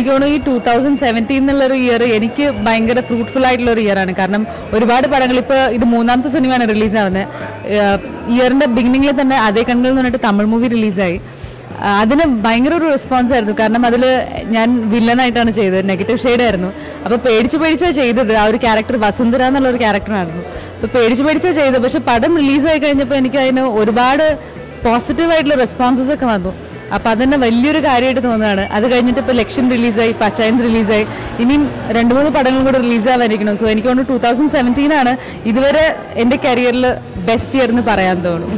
എനിക്ക് തോന്നുന്നു ഈ ടൂ തൗസൻഡ് സെവൻറ്റീൻ എന്നുള്ളൊരു ഇയർ എനിക്ക് ഭയങ്കര ഫ്രൂട്ട്ഫുൾ ആയിട്ടുള്ള ഒരു ഇയർ ആണ് കാരണം ഒരുപാട് പടങ്ങൾ ഇപ്പോൾ ഇത് മൂന്നാമത്തെ സിനിമയാണ് റിലീസ് ആവുന്നത് ഇയറിന്റെ ബിഗിനിങ്ങിൽ തന്നെ അതേ കണ്ണുകൾ എന്ന് പറഞ്ഞിട്ട് തമിഴ് മൂവി റിലീസായി ആ, അതിന് ഭയങ്കര ഒരു റെസ്പോൺസ് ആയിരുന്നു കാരണം അതിൽ ഞാൻ വില്ലനായിട്ടാണ് ചെയ്തത് നെഗറ്റീവ് ഷെയ്ഡ് ആയിരുന്നു അപ്പോൾ പേടിച്ച് പേടിച്ചാണ് ചെയ്തത് ആ ഒരു ക്യാരക്ടർ വസുന്ധര എന്നുള്ള ഒരു ക്യാരക്ടറായിരുന്നു അപ്പോൾ പേടിച്ച് പേടിച്ചാണ് ചെയ്തത് പക്ഷെ പടം റിലീസായി കഴിഞ്ഞപ്പോൾ എനിക്ക് അതിന് ഒരുപാട് പോസിറ്റീവായിട്ടുള്ള റെസ്പോൺസസ് ഒക്കെ വന്നു അപ്പോൾ അതന്നെ വലിയൊരു കാര്യമായിട്ട് തോന്നുകയാണ് അത് കഴിഞ്ഞിട്ട് ഇപ്പോൾ ലക്ഷ്യം റിലീസായി പച്ചായൻസ് റിലീസായി ഇനിയും രണ്ട് മൂന്ന് പടങ്ങളും കൂടെ റിലീസ് ആവാനിരിക്കണം സോ എനിക്ക് തോന്നുന്നു ടൂ തൗസൻഡ് സെവൻറ്റീൻ ആണ് ഇതുവരെ എൻ്റെ കരിയറിൽ ബെസ്റ്റ് ഇയർ എന്ന് പറയാൻ തോന്നുന്നു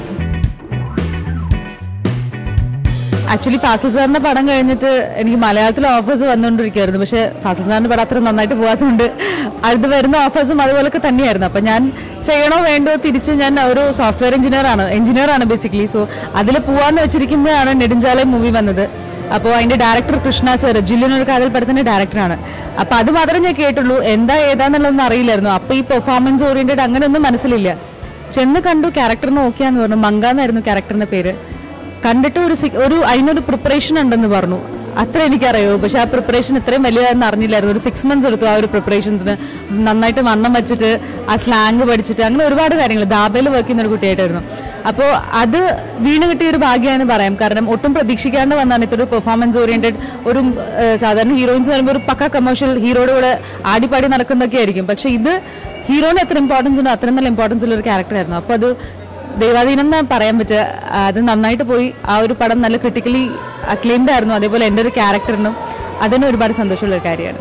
ആക്ച്വലി ഫാസിൽ സാറിന്റെ പടം കഴിഞ്ഞിട്ട് എനിക്ക് മലയാളത്തിൽ ഓഫേഴ്സ് വന്നുകൊണ്ടിരിക്കുമായിരുന്നു പക്ഷേ ഫാസിൽ സാറിന്റെ പടം അത്ര നന്നായിട്ട് പോകാത്തതുകൊണ്ട് അടുത്ത് വരുന്ന ഓഫേഴ്സും അതുപോലൊക്കെ തന്നെയായിരുന്നു അപ്പം ഞാൻ ചെയ്യണോ വേണ്ടോ തിരിച്ച് ഞാൻ ഒരു സോഫ്റ്റ്വെയർ എഞ്ചിനീയർ ആണ് എഞ്ചിനീയർ ആണ് ബേസിക്കലി സോ അതിൽ പോവാന്ന് വെച്ചിരിക്കുമ്പോഴാണ് നെടുഞ്ചാലയം മൂവി വന്നത് അപ്പോൾ അതിന്റെ ഡയറക്ടർ കൃഷ്ണ സർ ജില്ലിനൊരു കാതൽ പടത്തിന്റെ ഡയറക്ടറാണ് അപ്പോൾ അത് മാത്രമേ ഞാൻ കേട്ടുള്ളൂ എന്താ ഏതാന്നുള്ളതൊന്നും അറിയില്ലായിരുന്നു അപ്പോൾ ഈ പെർഫോമൻസ് ഓറിയന്റഡ് അങ്ങനെയൊന്നും മനസ്സിലില്ല ചെന്ന് കണ്ടു ക്യാരക്ടറിന് ഓക്കെയാന്ന് പറഞ്ഞു മങ്ക എന്നായിരുന്നു ക്യാരക്ടറിന്റെ പേര് കണ്ടിട്ട് ഒരു സി- ഒരു അതിനൊരു പ്രിപ്പറേഷൻ ഉണ്ടെന്ന് പറഞ്ഞു അത്ര എനിക്കറിയോ പക്ഷെ ആ പ്രിപ്പറേഷൻ ഇത്രയും വലുതാണെന്ന് അറിഞ്ഞില്ലായിരുന്നു ഒരു സിക്സ് മന്ത്സ് എടുത്തു ആ ഒരു പ്രിപ്പറേഷൻസിന് നന്നായിട്ട് വണ്ണം വെച്ചിട്ട് ആ സ്ലാങ് പഠിച്ചിട്ട് അങ്ങനെ ഒരുപാട് കാര്യങ്ങൾ ദാബയിൽ വർക്ക് ചെയ്യുന്ന ഒരു കുട്ടിയായിട്ടായിരുന്നു അപ്പോൾ അത് വീണ് കിട്ടിയ ഒരു ഭാഗ്യമാണെന്ന് പറയാം കാരണം ഒട്ടും പ്രതീക്ഷിക്കാണ്ട് വന്നാണ് ഇത്ര പെർഫോമൻസ് ഓറിയന്റഡ് ഒരു ഏഹ്, സാധാരണ ഹീറോയിൻസ് പറയുമ്പോൾ ഒരു പക്ക കമേഴ്ഷ്യൽ ഹീറോയുടെ കൂടെ ആടിപ്പാടി നടക്കുന്നതൊക്കെ ആയിരിക്കും പക്ഷെ ഇത് ഹീറോന് എത്ര ഇമ്പോർട്ടൻസ് ഉണ്ടോ അത്രയും നല്ല ഇമ്പോർട്ടൻസ് ഉള്ള ഒരു ക്യാരക്ടറായിരുന്നു അപ്പോൾ അത് ദൈവാധീനം എന്നാ പറയാൻ പറ്റുക അത് നന്നായിട്ട് പോയി ആ ഒരു പടം നല്ല ക്രിട്ടിക്കലി അക്ലെയിംഡ് ആയിരുന്നു അതേപോലെ എൻ്റെ ഒരു ക്യാരക്ടറിനും അതിന് ഒരുപാട് സന്തോഷമുള്ള ഒരു കാര്യമാണ്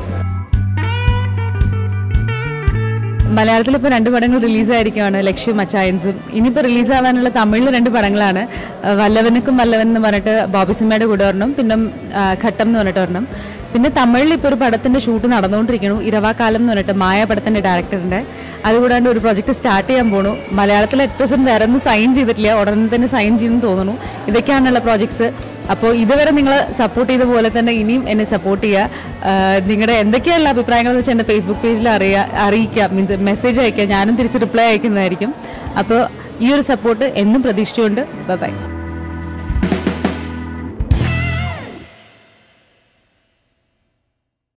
മലയാളത്തിൽ ഇപ്പോൾ രണ്ട് പടങ്ങൾ റിലീസായിരിക്കുകയാണ് ലക്ഷ്യം അച്ചായൻസും ഇനിയിപ്പോൾ റിലീസാവാനുള്ള തമിഴിൽ രണ്ട് പടങ്ങളാണ് ആ, വല്ലവനുക്കും വല്ലവൻ എന്ന് പറഞ്ഞിട്ട് ബോബി സിനിമയുടെ കൂടെ ഒരെണ്ണം പിന്നെ ആ, ഘട്ടം എന്ന് പറഞ്ഞിട്ട് ഒരെണ്ണം പിന്നെ തമിഴിൽ ഇപ്പോൾ ഒരു പടത്തിന്റെ ഷൂട്ട് നടന്നുകൊണ്ടിരിക്കുന്നു ഇരവാക്കാലം എന്ന് പറഞ്ഞിട്ട് മായ പടത്തിന്റെ ഡയറക്ടറിന്റെ അതുകൂടാണ്ട് ഒരു പ്രൊജക്ട് സ്റ്റാർട്ട് ചെയ്യാൻ പോണു മലയാളത്തിൽ അറ്റ് പ്രസന്റ് വേറെ ഒന്നും സൈൻ ചെയ്തിട്ടില്ല ഉടനെ തന്നെ സൈൻ ചെയ്യുമെന്ന് തോന്നുന്നു ഇതൊക്കെയാണുള്ള പ്രോജക്ട്സ് അപ്പോൾ ഇതുവരെ നിങ്ങൾ സപ്പോർട്ട് ചെയ്ത പോലെ തന്നെ ഇനിയും എന്നെ സപ്പോർട്ട് ചെയ്യുക നിങ്ങളുടെ എന്തൊക്കെയുള്ള അഭിപ്രായങ്ങൾ എന്ന് വെച്ചാൽ എൻ്റെ ഫേസ്ബുക്ക് പേജിൽ അറിയാ അറിയിക്കുക മീൻസ് മെസ്സേജ് അയക്കുക ഞാനും തിരിച്ച് റിപ്ലൈ അയക്കുന്നതായിരിക്കും അപ്പോൾ ഈ ഒരു സപ്പോർട്ട് എന്നും പ്രതീക്ഷിച്ചുകൊണ്ട് ബൈ